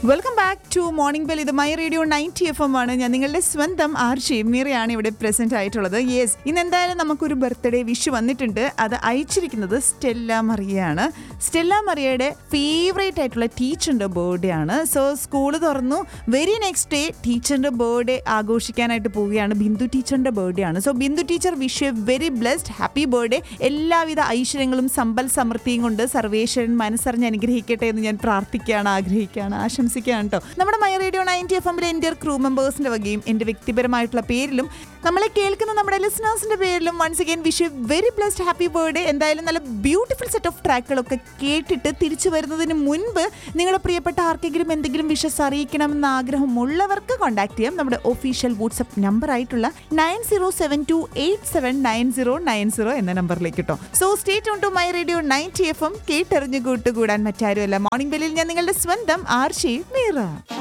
welcome back to morning bell ഇത് my radio ninety F M ആണ് ഞാൻ നിങ്ങളുടെ സ്വന്തം ആർഷി മീറയാണ് ഇവിടെ പ്രസന്റ് ആയിട്ടുള്ളത് യെസ് ഇന്ന് എന്തായാലും നമുക്കൊരു ബർത്ത്ഡേ വിഷ് വന്നിട്ടുണ്ട് അത് അയച്ചിരിക്കുന്നത് സ്റ്റെല്ല മറിയയാണ് സ്റ്റെല്ല മറിയയുടെ ഫേവറേറ്റ് ആയിട്ടുള്ള ടീച്ചറിന്റെ ബർത്ത്ഡേ ആണ് സോ സ്കൂൾ തുറന്നു വെരി നെക്സ്റ്റ് ഡേ ടീച്ചറിന്റെ ബർത്ത്ഡേ ആഘോഷിക്കാനായിട്ട് പോവുകയാണ് ബിന്ദു ടീച്ചറിന്റെ ബർത്ത്ഡേ ആണ് so Bindu teacher wish a very blessed happy birthday എല്ലാവിധ ഐശ്വര്യങ്ങളും സമ്പൽ സമൃദ്ധിയും കൊണ്ട് സർവേശ്വരൻ മനസ്സറിഞ്ഞ് അനുഗ്രഹിക്കട്ടെ എന്ന് ഞാൻ പ്രാർത്ഥിക്കുകയാണ് ആഗ്രഹിക്കുകയാണ് ആശംസിക്കുകയാണ് കേട്ടോ നമ്മുടെ മൈ റേഡിയോ നയൻറ്റി എഫ് എമ്മിലെ എൻ്റെ ക്രൂ മെമ്പേഴ്സിന്റെ വകയും എൻ്റെ വ്യക്തിപരമായിട്ടുള്ള പേരിലും നമ്മളെ കേൾക്കുന്ന നമ്മുടെ ലിസണേഴ്സിന്റെ പേരിലും once again wish very blessed happy birthday എന്തായാലും നല്ല ബ്യൂട്ടിഫുൾ സെറ്റ് ഓഫ് ട്രാക്കുകളൊക്കെ കേട്ടിട്ട് തിരിച്ചു വരുന്നതിന് മുൻപ് നിങ്ങളുടെ പ്രിയപ്പെട്ട ആർക്കെങ്കിലും എന്തെങ്കിലും വിഷസ് അറിയിക്കണമെന്ന് ആഗ്രഹമുള്ളവർക്ക് കോൺടാക്ട് ചെയ്യാം നമ്മുടെ ഒഫീഷ്യൽ വാട്സപ്പ് നമ്പർ ആയിട്ടുള്ള nine zero seven two eight seven nine zero nine zero എന്ന നമ്പറിലേക്ക് കേട്ടോ സോ സ്റ്റേറ്റ് ഓൺ to my radio ninety F M കേട്ടറിഞ്ഞു കൂട്ടുകൂടാൻ മറ്റാരുമല്ല മോർണിംഗ് ബെല്ലിൽ ഞാൻ നിങ്ങളുടെ സ്വന്തം ആർഷി മീറ